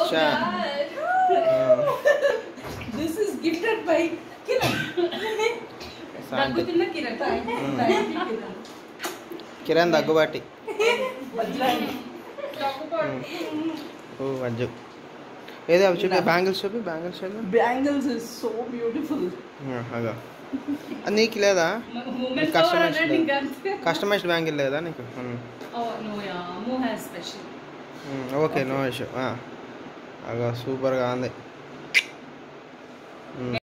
చా This is gifted by Kiran. Shanti దగ్గుతున్న Kiran Thank you, Kiran. Kiran Daggubati Bajrang. ఓ వజ్జు ఏది అవి చూపి బ్యాంగిల్స్ చూపి బ్యాంగిల్స్ చూపి Bangles is so beautiful. అగా అది నీకు లేదా మూమెంట్ Customized కస్టమైజ్డ్ లేదా? ఇంకా కస్టమైజ్డ్ బ్యాంగిల్ లేదా నీకు ఓ నో యా మూ has special okay no issue అగా సూపర్గా ఉంది